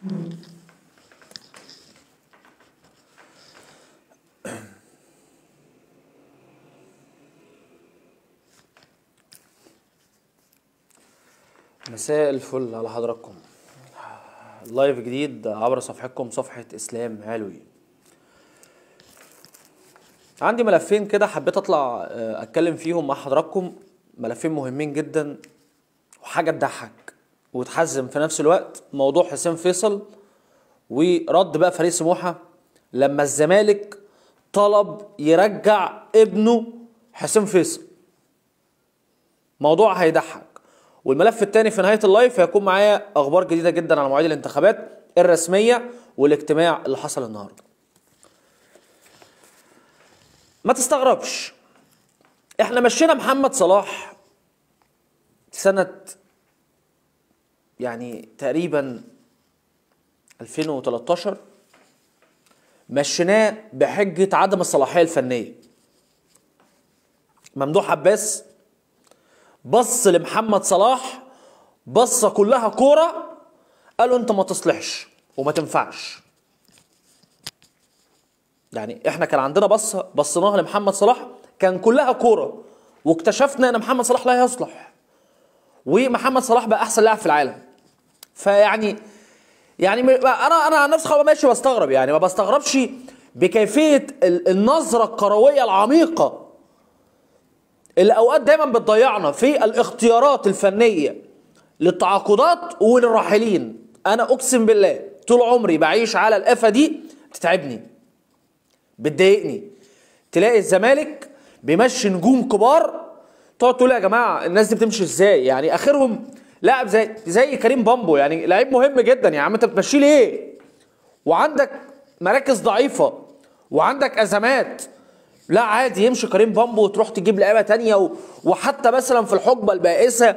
مساء الفل على حضراتكم لايف جديد عبر صفحتكم صفحة إسلام علوي عندي ملفين كده حبيت أطلع آه، أتكلم فيهم مع حضراتكم ملفين مهمين جدا وحاجة تضحك وتحزم في نفس الوقت موضوع حسين فيصل ورد بقى فريق سموحة لما الزمالك طلب يرجع ابنه حسين فيصل موضوع هيضحك والملف الثاني في نهايه اللايف هيكون معايا اخبار جديده جدا على مواعيد الانتخابات الرسميه والاجتماع اللي حصل النهارده ما تستغربش احنا مشينا محمد صلاح سنه يعني تقريبا 2013 مشيناه بحجه عدم الصلاحيه الفنيه ممدوح عباس بص لمحمد صلاح بصه كلها كوره قالوا انت ما تصلحش وما تنفعش يعني احنا كان عندنا بصه بصيناها لمحمد صلاح كان كلها كوره واكتشفنا ان محمد صلاح لا يصلح ومحمد صلاح بقى احسن لاعب في العالم فيعني يعني م- انا انا عن نفسي خلاص ماشي بستغرب يعني ما بستغربش بكيفيه ال- النظره الكرويه العميقه اللي اوقات دايما بتضيعنا في الاختيارات الفنيه للتعاقدات وللراحلين انا اقسم بالله طول عمري بعيش على الافه دي بتتعبني بتضايقني تلاقي الزمالك بيمشي نجوم كبار تقعد تقول يا جماعه الناس دي بتمشي ازاي يعني اخرهم لاعب زي زي كريم بامبو يعني لعيب مهم جدا يا عم انت بتمشيه ليه وعندك مراكز ضعيفه وعندك ازمات لا عادي يمشي كريم بامبو وتروح تجيب لعيبه تانية و... وحتى مثلا في الحقبه البائسه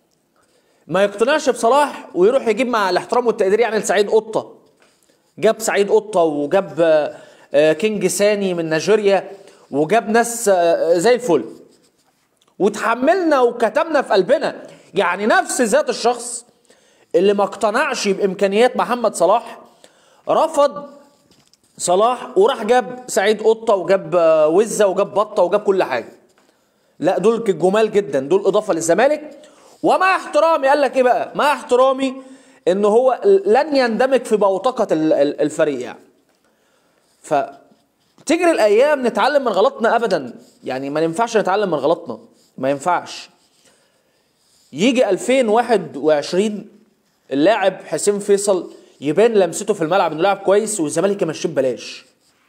ما يقتنعش بصلاح ويروح يجيب مع الاحترام والتقدير يعني لسعيد قطه جاب سعيد قطه وجاب آه، آه، كينج ساني من نيجيريا وجاب ناس آه، زي الفل وتحملنا وكتمنا في قلبنا يعني نفس ذات الشخص اللي ما اقتنعش بامكانيات محمد صلاح رفض صلاح وراح جاب سعيد قطه وجاب آه، وزه وجاب بطه وجاب كل حاجه لا دول جمال جدا دول اضافه للزمالك ومع احترامي قال لك ايه بقى مع احترامي ان هو لن يندمج في بوتقه ال- ال- الفريق يعني ف تجري الايام نتعلم من غلطنا ابدا يعني ما ينفعش نتعلم من غلطنا ما ينفعش يجي 2021 اللاعب حسين فيصل يبان لمسته في الملعب انه لاعب كويس والزمالك يمشيه ببلاش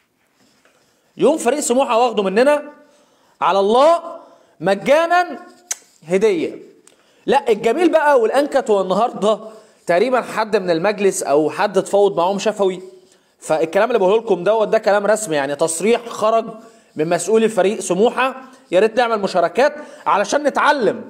يوم فريق سموحه واخده مننا على الله مجانا هديه لا الجميل بقى والانكت هو النهارده تقريبا حد من المجلس او حد اتفاوض معاهم شفوي فالكلام اللي بقوله لكم دوت ده كلام رسمي يعني تصريح خرج من مسؤولي فريق سموحه يا ريت نعمل مشاركات علشان نتعلم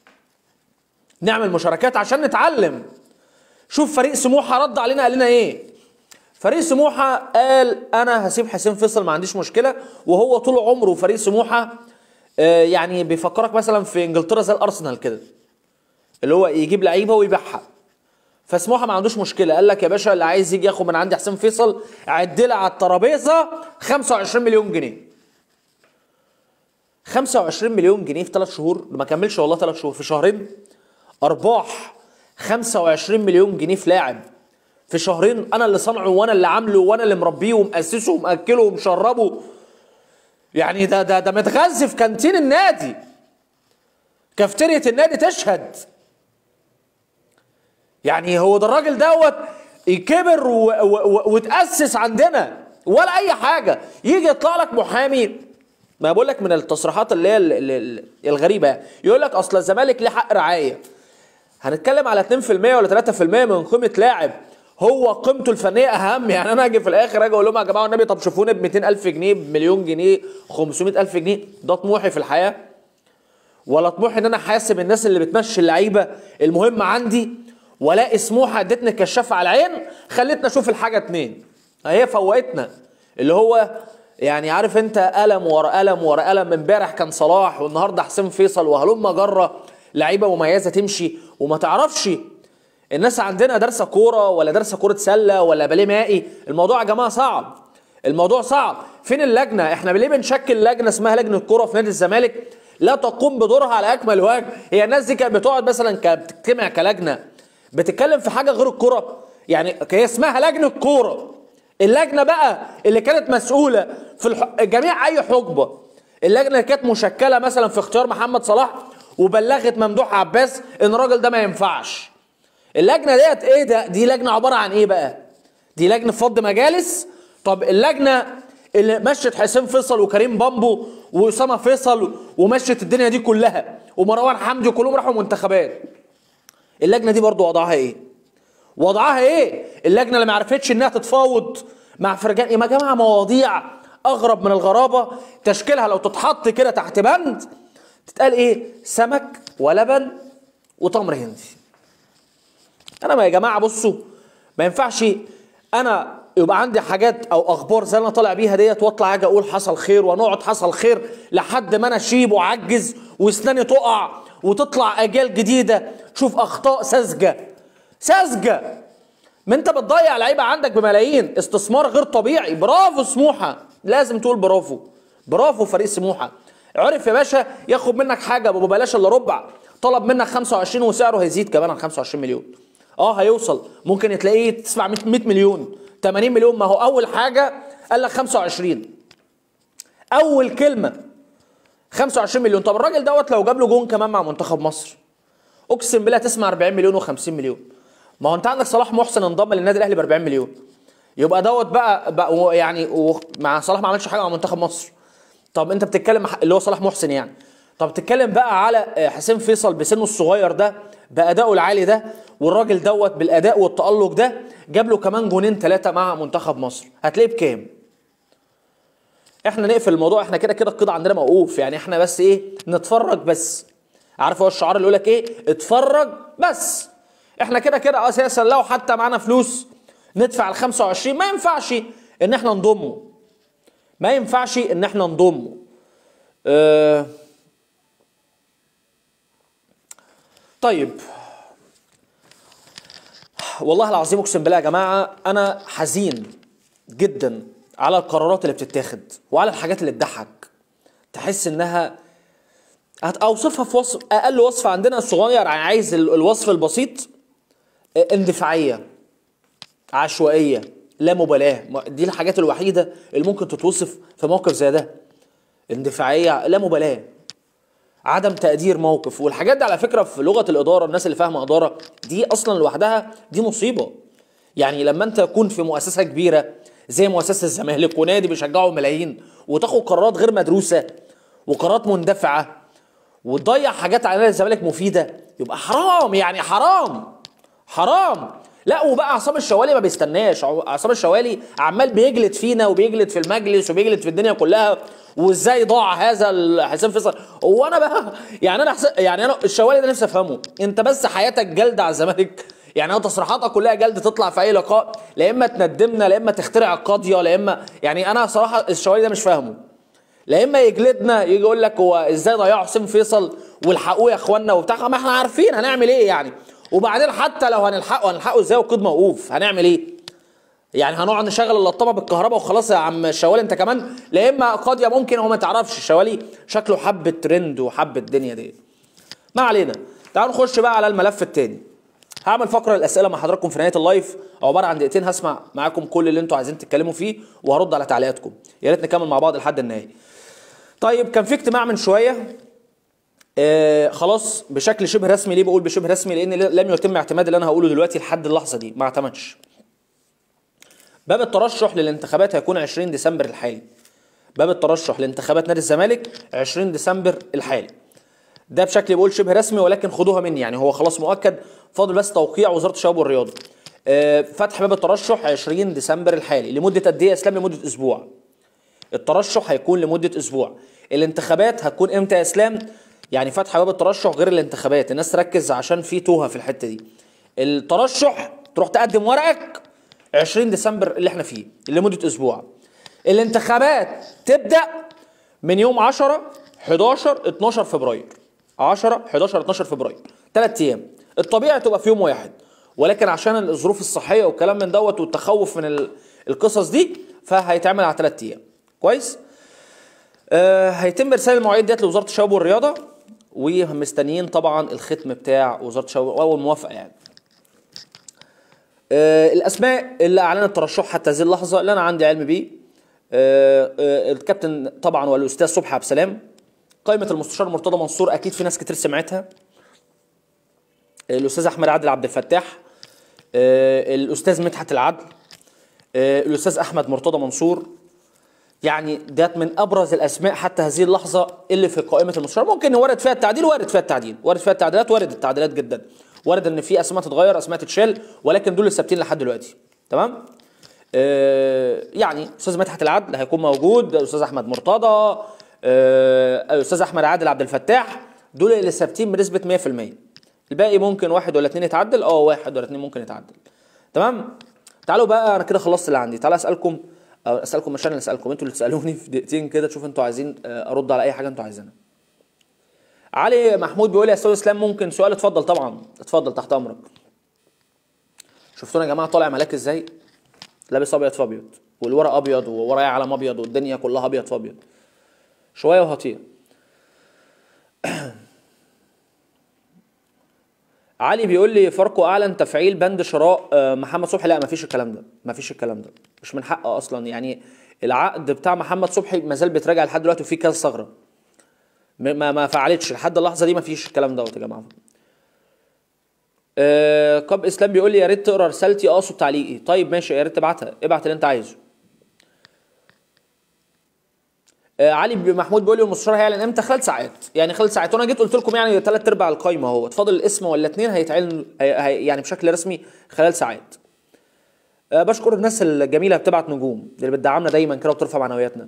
نعمل مشاركات عشان نتعلم شوف فريق سموحه رد علينا قال لنا ايه فريق سموحه قال انا هسيب حسين فيصل ما عنديش مشكله وهو طول عمره فريق سموحه آه، يعني بيفكرك مثلا في انجلترا زي الارسنال كده اللي هو يجيب لعيبه ويبيعها فسموحه ما عندوش مشكله قال لك يا باشا اللي عايز يجي ياخد من عندي حسين فيصل عد لي على الترابيزه 25 مليون جنيه 25 مليون جنيه في ثلاث شهور ما كملش والله ثلاث شهور في شهرين ارباح 25 مليون جنيه في لاعب في شهرين انا اللي صنعه وانا اللي عامله وانا اللي مربيه ومأسسه ومأكله ومشربه يعني ده ده ده متغذي في كانتين النادي كافتيريا النادي تشهد يعني هو ده الراجل دوت كبر و- و- و- وتأسس عندنا ولا أي حاجة يجي يطلع لك محامي ما بقول لك من التصريحات اللي هي ال- ال- ال- الغريبة يعني. يقول لك أصل الزمالك ليه حق رعاية هنتكلم على 2% ولا 3% من قيمة لاعب هو قيمته الفنية أهم يعني أنا أجي في الآخر أجي أقول لهم يا جماعة النبي طب شوفوني ب 200000 جنيه بمليون جنيه 500000 جنيه ده طموحي في الحياة ولا طموحي ان انا حاسب الناس اللي بتمشي اللعيبه المهمه عندي ولا سموحه ادتني الكشاف على العين خلتنا اشوف الحاجه اتنين هي فوقتنا اللي هو يعني عارف انت قلم ورا قلم ورا قلم امبارح كان صلاح والنهارده حسين فيصل وهلم جره لعيبه مميزه تمشي وما تعرفش الناس عندنا دارسه كوره ولا دارسه كوره سله ولا باليه مائي الموضوع يا جماعه صعب الموضوع صعب فين اللجنه احنا ليه بنشكل لجنه اسمها لجنه كوره في نادي الزمالك لا تقوم بدورها على اكمل وجه هي الناس دي كانت بتقعد مثلا كانت بتجتمع كلجنه بتتكلم في حاجه غير الكوره يعني هي اسمها لجنه كوره اللجنه بقى اللي كانت مسؤوله في الح... جميع اي حقبه اللجنه اللي كانت مشكله مثلا في اختيار محمد صلاح وبلغت ممدوح عباس ان الراجل ده ما ينفعش اللجنه ديت ايه ده دي لجنه عباره عن ايه بقى دي لجنه فض مجالس طب اللجنه اللي مشت حسين فيصل وكريم بامبو واسامه فيصل ومشت الدنيا دي كلها ومروان حمدي كلهم راحوا منتخبات اللجنه دي برضو وضعها ايه وضعها ايه اللجنه اللي ما عرفتش انها تتفاوض مع فرجان ايه ما جماعه مواضيع اغرب من الغرابه تشكيلها لو تتحط كده تحت بند تتقال ايه سمك ولبن وتمر هندي انا ما يا جماعه بصوا ما ينفعش انا يبقى عندي حاجات او اخبار زي اللي انا طالع بيها ديت واطلع اجي اقول حصل خير ونقعد حصل خير لحد ما انا اشيب واعجز واسناني تقع وتطلع اجيال جديده شوف اخطاء ساذجه ساذجه ما انت بتضيع لعيبه عندك بملايين استثمار غير طبيعي برافو سموحه لازم تقول برافو برافو فريق سموحه عرف يا باشا ياخد منك حاجه ببلاش الا ربع طلب منك 25 وسعره هيزيد كمان عن 25 مليون اه هيوصل ممكن تلاقيه تسمع 100 مليون 80 مليون ما هو اول حاجه قال لك 25 اول كلمه 25 مليون طب الراجل دوت لو جاب له جون كمان مع منتخب مصر اقسم بالله تسمع 40 مليون و50 مليون ما هو انت عندك صلاح محسن انضم للنادي الاهلي ب 40 مليون يبقى دوت بقى, بقى يعني مع صلاح ما عملش حاجه مع منتخب مصر طب انت بتتكلم اللي هو صلاح محسن يعني طب بتتكلم بقى على حسين فيصل بسنه الصغير ده بادائه العالي ده والراجل دوت بالاداء والتالق ده جاب له كمان جونين ثلاثه مع منتخب مصر هتلاقيه بكام احنا نقفل الموضوع احنا كده كده القيد عندنا موقوف يعني احنا بس ايه نتفرج بس عارف هو الشعار اللي يقول لك ايه اتفرج بس احنا كده كده اساسا لو حتى معانا فلوس ندفع ال 25 ما ينفعش ان احنا نضمه ما ينفعش ان احنا نضمه اه طيب والله العظيم اقسم بالله يا جماعه انا حزين جدا على القرارات اللي بتتاخد وعلى الحاجات اللي تضحك تحس انها اوصفها في وصف اقل وصف عندنا الصغير عايز الوصف البسيط اندفاعيه عشوائيه لا مبالاه دي الحاجات الوحيده اللي ممكن تتوصف في موقف زي ده اندفاعيه لا مبالاه عدم تقدير موقف والحاجات دي على فكره في لغه الاداره الناس اللي فاهمه اداره دي اصلا لوحدها دي مصيبه يعني لما انت تكون في مؤسسه كبيره زي مؤسسه الزمالك ونادي بيشجعوا ملايين وتاخد قرارات غير مدروسه وقرارات مندفعه وتضيع حاجات على نادي الزمالك مفيده يبقى حرام يعني حرام حرام لا وبقى عصام الشوالي ما بيستناش عصام الشوالي عمال بيجلد فينا وبيجلد في المجلس وبيجلد في الدنيا كلها وازاي ضاع هذا حسين فيصل هو انا بقى يعني انا حس... يعني انا الشوالي ده نفسي افهمه انت بس حياتك جلد على الزمالك يعني انت تصريحاتك كلها جلد تطلع في اي لقاء لا اما تندمنا لا اما تخترع القاضيه لا اما يعني انا صراحه الشوالي ده مش فاهمه لا اما يجلدنا يجي يقول لك هو ازاي ضيعوا حسين فيصل والحقوه يا اخوانا وبتاع ما احنا عارفين هنعمل ايه يعني وبعدين حتى لو هنلحقه هنلحقه ازاي والقيد موقوف هنعمل ايه يعني هنقعد نشغل اللطامه بالكهرباء وخلاص يا عم الشوالي انت كمان لا اما قاضيه ممكن هو ما تعرفش الشوالي شكله حب الترند وحب الدنيا دي ما علينا تعالوا نخش بقى على الملف التاني هعمل فقره الاسئله مع حضراتكم في نهايه اللايف عباره عن دقيقتين هسمع معاكم كل اللي انتوا عايزين تتكلموا فيه وهرد على تعليقاتكم يا ريت نكمل مع بعض لحد النهايه طيب كان في اجتماع من شويه آه خلاص بشكل شبه رسمي ليه بقول بشبه رسمي لان لم يتم اعتماد اللي انا هقوله دلوقتي لحد اللحظه دي ما اعتمدش باب الترشح للانتخابات هيكون 20 ديسمبر الحالي باب الترشح لانتخابات نادي الزمالك 20 ديسمبر الحالي ده بشكل بقول شبه رسمي ولكن خدوها مني يعني هو خلاص مؤكد فاضل بس توقيع وزاره الشباب والرياضه آه فتح باب الترشح 20 ديسمبر الحالي لمده قد ايه يا اسلام لمده اسبوع الترشح هيكون لمده اسبوع الانتخابات هتكون امتى يا اسلام يعني فتح باب الترشح غير الانتخابات الناس تركز عشان في توهه في الحته دي الترشح تروح تقدم ورقك 20 ديسمبر اللي احنا فيه لمده اسبوع الانتخابات تبدا من يوم 10 11 12 فبراير 10 11 12 فبراير ثلاث ايام الطبيعي تبقى في يوم واحد ولكن عشان الظروف الصحيه والكلام من دوت والتخوف من ال- القصص دي فهيتعمل على ثلاث ايام كويس آه هيتم ارسال المواعيد ديت لوزاره الشباب والرياضه ومستنيين طبعا الختم بتاع وزاره الشباب او الموافقه يعني آه الاسماء اللي اعلنت ترشحها حتى هذه اللحظه اللي انا عندي علم بيه آه آه الكابتن طبعا والاستاذ صبحي عبد السلام قائمه المستشار مرتضى منصور اكيد في ناس كتير سمعتها الاستاذ احمد عادل عبد الفتاح آه، الاستاذ مدحت العدل آه، الاستاذ احمد مرتضى منصور يعني ديت من ابرز الاسماء حتى هذه اللحظه اللي في قائمه المستشار ممكن وارد فيها التعديل وارد فيها التعديل وارد فيها التعديلات وارد التعديلات جدا وارد ان في اسماء تتغير اسماء تتشال ولكن دول اللي ثابتين لحد دلوقتي تمام آه، يعني استاذ مدحت العدل هيكون موجود الاستاذ احمد مرتضى آه، الاستاذ احمد عادل عبد الفتاح دول اللي ثابتين بنسبه 100% الباقي ممكن واحد ولا اتنين يتعدل اه واحد ولا اتنين ممكن يتعدل تمام تعالوا بقى انا كده خلصت اللي عندي تعالوا اسالكم او اسالكم مش انا اللي اسالكم انتوا اللي تسالوني في دقيقتين كده تشوفوا انتوا عايزين آه، ارد على اي حاجه انتوا عايزينها علي محمود بيقول يا استاذ اسلام ممكن سؤال اتفضل طبعا اتفضل تحت امرك شفتونا يا جماعه طالع ملاك ازاي لابس ابيض في ابيض والورق ابيض وورايا علم ابيض والدنيا كلها ابيض في ابيض شويه وهطير علي بيقول لي فاركو اعلن تفعيل بند شراء آه، محمد صبحي لا مفيش الكلام ده مفيش الكلام ده مش من حقه اصلا يعني العقد بتاع محمد صبحي ما زال بيتراجع لحد دلوقتي وفي كذا ثغره م- ما ما فعلتش لحد اللحظه دي مفيش الكلام دوت يا جماعه آه قب اسلام بيقول لي يا ريت تقرا رسالتي اقصد تعليقي طيب ماشي يا ريت تبعتها ابعت اللي انت عايزه آه علي بن محمود بيقول لي المستشار هيعلن امتى خلال ساعات يعني خلال ساعات وانا جيت قلت لكم يعني ثلاث ارباع القايمه اهو فاضل الاسم ولا اتنين هيتعلن هي هي يعني بشكل رسمي خلال ساعات آه بشكر الناس الجميله اللي بتبعت نجوم اللي بتدعمنا دايما كده وبترفع معنوياتنا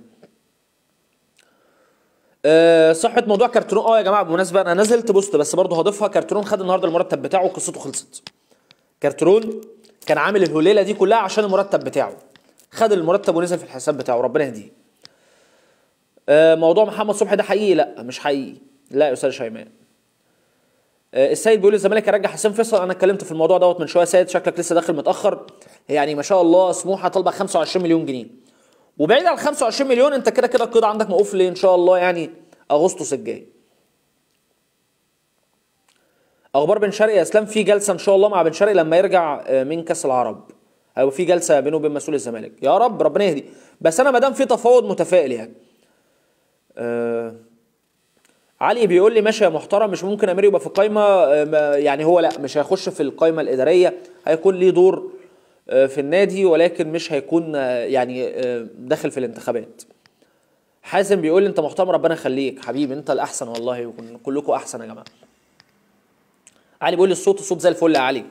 آه، صحة موضوع كارترون اه يا جماعه بالمناسبه انا نزلت بوست بس برضه هضيفها كارترون خد النهارده المرتب بتاعه وقصته خلصت كارترون كان عامل الهليله دي كلها عشان المرتب بتاعه خد المرتب ونزل في الحساب بتاعه ربنا يهديه آه، موضوع محمد صبحي ده حقيقي لا مش حقيقي لا يا استاذ شيماء آه، السيد بيقول الزمالك يرجع حسين فيصل انا اتكلمت في الموضوع دوت من شويه سيد شكلك لسه داخل متاخر يعني ما شاء الله سموحه طالبه 25 مليون جنيه وبعيد عن 25 مليون انت كده كده القيد عندك موقوف ليه ان شاء الله يعني اغسطس الجاي اخبار بن شرقي يا اسلام في جلسه ان شاء الله مع بن شرقي لما يرجع آه، من كاس العرب هيبقى في جلسه بينه وبين مسؤول الزمالك يا رب ربنا يهدي بس انا ما دام في تفاوض متفائل يعني آه علي بيقول لي ماشي يا محترم مش ممكن امير يبقى في القايمه آه، ما- يعني هو لا مش هيخش في القايمه الاداريه هيكون ليه دور آه، في النادي ولكن مش هيكون آه، يعني آه، داخل في الانتخابات حازم بيقول لي انت محترم ربنا يخليك حبيبي انت الاحسن والله وكن- كلكم احسن يا جماعه علي بيقول لي الصوت الصوت زي الفل يا علي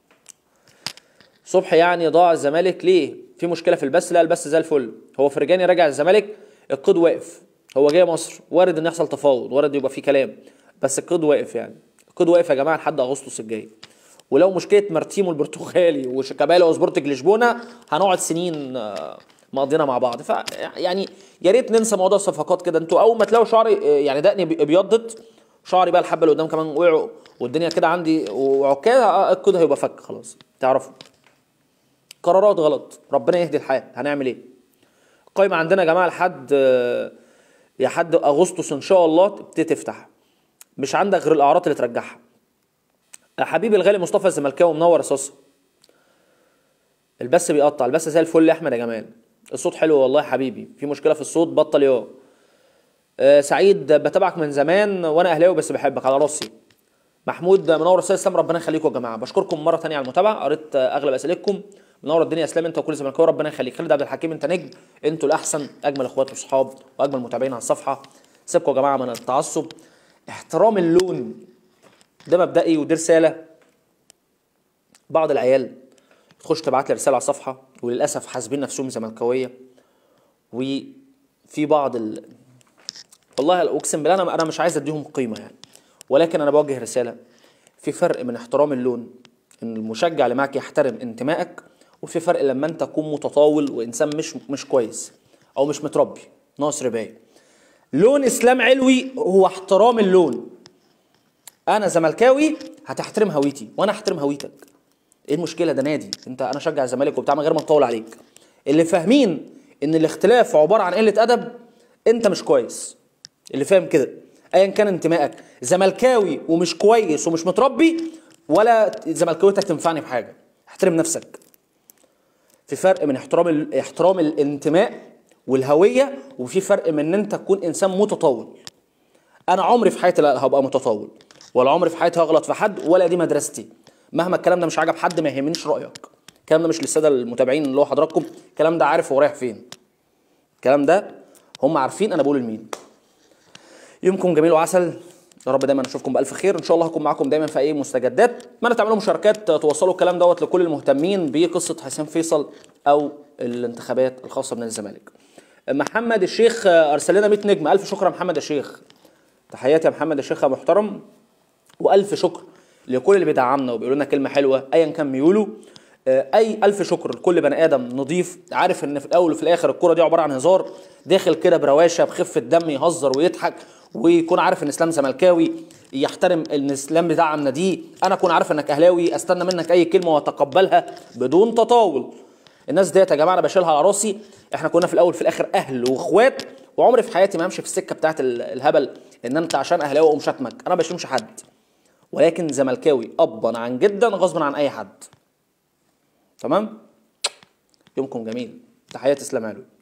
صبحي يعني ضاع الزمالك ليه في مشكله في البث لا البث زي الفل هو فرجاني راجع الزمالك القيد واقف هو جاي مصر وارد ان يحصل تفاوض وارد يبقى في كلام بس القيد واقف يعني القيد واقف يا جماعه لحد اغسطس الجاي ولو مشكله مارتيمو البرتغالي وشيكابالا وسبورتنج لشبونه هنقعد سنين آه، مقضينا مع بعض ف يعني يا ريت ننسى موضوع الصفقات كده انتوا اول ما تلاقوا شعري آه، يعني دقني بي- ابيضت شعري بقى الحبه اللي قدام كمان وقعوا والدنيا كده عندي وعكاز آه، القيد هيبقى فك خلاص تعرفوا قرارات غلط ربنا يهدي الحال هنعمل ايه القايمه عندنا يا جماعه لحد آه، لحد اغسطس ان شاء الله تبتدي تفتح مش عندك غير الاعراض اللي ترجعها حبيبي الغالي مصطفى الزملكاوي منور اساسا البث بيقطع البث زي الفل يا احمد يا جمال الصوت حلو والله يا حبيبي في مشكله في الصوت بطل يا آه سعيد بتابعك من زمان وانا اهلاوي بس بحبك على راسي محمود منور استاذ اسلام ربنا يخليكم يا جماعه بشكركم مره ثانيه على المتابعه قريت آه، اغلب اسئلتكم منور الدنيا يا اسلام انت وكل زملكاوي ربنا يخليك خالد عبد الحكيم انت نجم انتوا الاحسن اجمل اخوات واصحاب واجمل متابعين على الصفحه سيبكم يا جماعه من التعصب احترام اللون ده مبدئي ودي رساله بعض العيال تخش تبعت لي رساله على الصفحه وللاسف حاسبين نفسهم زملكاويه وفي بعض ال... والله اقسم بالله انا انا مش عايز اديهم قيمه يعني ولكن انا بوجه رساله في فرق من احترام اللون ان المشجع اللي معك يحترم انتمائك وفي فرق لما انت تكون متطاول وانسان مش مش كويس او مش متربي ناقص ربايه لون اسلام علوي هو احترام اللون انا زملكاوي هتحترم هويتي وانا احترم هويتك ايه المشكله ده نادي انت انا اشجع الزمالك وبتاع من غير ما اطول عليك اللي فاهمين ان الاختلاف عباره عن قله ادب انت مش كويس اللي فاهم كده ايا كان انتمائك زملكاوي ومش كويس ومش متربي ولا زملكاويتك تنفعني بحاجه احترم نفسك في فرق من احترام ال... احترام الانتماء والهويه وفي فرق من ان انت تكون انسان متطاول انا عمري في حياتي لا هبقى متطاول ولا عمري في حياتي هغلط في حد ولا دي مدرستي مهما الكلام ده مش عجب حد ما يهمنيش رايك الكلام ده مش للساده المتابعين اللي هو حضراتكم الكلام ده عارف هو رايح فين الكلام ده هم عارفين انا بقول لمين يومكم جميل وعسل يا رب دايما اشوفكم بالف خير ان شاء الله هكون معاكم دايما في اي مستجدات اتمنى تعملوا مشاركات توصلوا الكلام دوت لكل المهتمين بقصه حسين فيصل او الانتخابات الخاصه بنادي الزمالك محمد الشيخ ارسل لنا 100 نجمه الف شكر يا محمد الشيخ تحياتي يا محمد الشيخ يا محترم والف شكر لكل اللي بيدعمنا وبيقولوا لنا كلمه حلوه ايا كان ميوله اي الف شكر لكل بني ادم نضيف عارف ان في الاول وفي الاخر الكوره دي عباره عن هزار داخل كده بروشه بخفه دم يهزر ويضحك ويكون عارف ان اسلام زملكاوي يحترم ان اسلام بيدعم ناديه انا اكون عارف انك اهلاوي استنى منك اي كلمه واتقبلها بدون تطاول الناس ديت يا جماعه انا بشيلها على راسي احنا كنا في الاول في الاخر اهل واخوات وعمري في حياتي ما امشي في السكه بتاعت الهبل ان انت عشان اهلاوي اقوم شتمك انا ما بشتمش حد ولكن زملكاوي ابا عن جدا غصبا عن اي حد تمام يومكم جميل تحياتي اسلام علوي